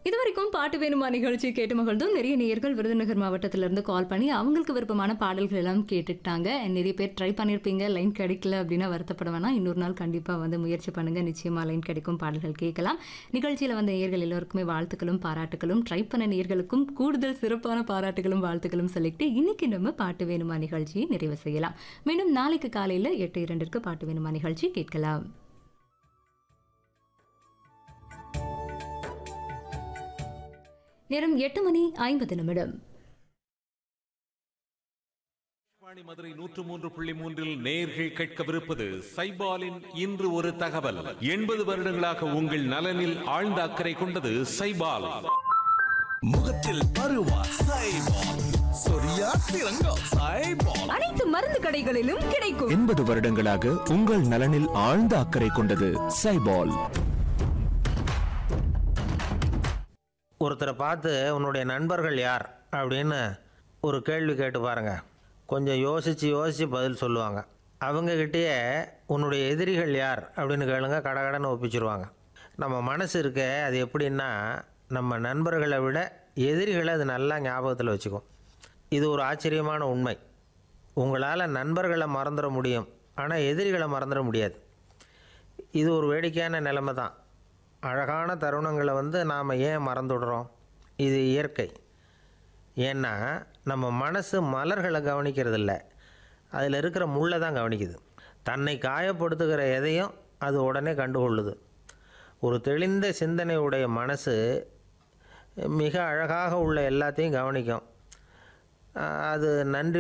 இது வரைக்கும் பாட்டு வேணுமா நிகழ்ச்சி கேட்டு மகிழ்ந்தும் நிறைய நேயர்கள் விருதுநகர் மாவட்டத்திலிருந்து கால் பண்ணி அவங்களுக்கு விருப்பமான பாடல்கள் எல்லாம் கேட்டுட்டாங்க And நிறைய பேர் ட்ரை பண்ணியிருப்பீங்க லைன் கிடைக்கல அப்படின்னா வருத்தப்பட வேணாம் இன்னொரு நாள் கண்டிப்பாக வந்து முயற்சி பண்ணுங்க நிச்சயமாக லைன் கிடைக்கும் பாடல்கள் கேட்கலாம் நிகழ்ச்சியில் வந்த நேயர்கள் எல்லோருக்குமே வாழ்த்துக்களும் பாராட்டுகளும் ட்ரை பண்ண நேயர்களுக்கும் கூடுதல் சிறப்பான பாராட்டுகளும் வாழ்த்துக்களும் சொல்லிட்டு இன்னைக்கு நம்ம பாட்டு வேணுமா நிகழ்ச்சியை நிறைவு செய்யலாம் மீண்டும் நாளைக்கு காலையில் எட்டு இரண்டிற்கு பாட்டு வேணுமா நிகழ்ச்சி கேட்கலாம் நேரம் எட்டு மணி ஐம்பது நிமிடம் வாணி மதுரை நூற்று மூன்று புள்ளி மூன்றில் நேர்கள் கேட்கவிருப்பது சைபாலின் இன்று ஒரு தகவல் எண்பது வருடங்களாக உங்கள் நலனில் ஆழ்ந்த அக்கறை கொண்டது சைபால் முகத்தில் பருவா சைபால் சொரியா சிறங்கா சைபால் அனைத்து மருந்து கடைகளிலும் கிடைக்கும் எண்பது வருடங்களாக உங்கள் நலனில் ஆழ்ந்த அக்கறை கொண்டது சைபால் ஒருத்தரை பார்த்து உன்னுடைய நண்பர்கள் யார் அப்படின்னு ஒரு கேள்வி கேட்டு பாருங்க கொஞ்சம் யோசித்து யோசித்து பதில் சொல்லுவாங்க அவங்கக்கிட்டேயே உன்னுடைய எதிரிகள் யார் அப்படின்னு கேளுங்க கடகடன்னு ஒப்பிச்சிருவாங்க நம்ம மனசு இருக்க அது எப்படின்னா நம்ம நண்பர்களை விட எதிரிகளை அது நல்லா ஞாபகத்தில் வச்சுக்கும் இது ஒரு ஆச்சரியமான உண்மை உங்களால் நண்பர்களை மறந்துட முடியும் ஆனால் எதிரிகளை மறந்துட முடியாது இது ஒரு வேடிக்கையான நிலைமை தான் அழகான தருணங்களை வந்து நாம் ஏன் மறந்துடுறோம் இது இயற்கை ஏன்னா நம்ம மனசு மலர்களை கவனிக்கிறதில்ல அதில் இருக்கிற முள்ளை தான் கவனிக்குது தன்னை காயப்படுத்துகிற எதையும் அது உடனே கண்டுகொள்ளுது ஒரு தெளிந்த சிந்தனை உடைய மனசு மிக அழகாக உள்ள எல்லாத்தையும் கவனிக்கும் அது நன்றி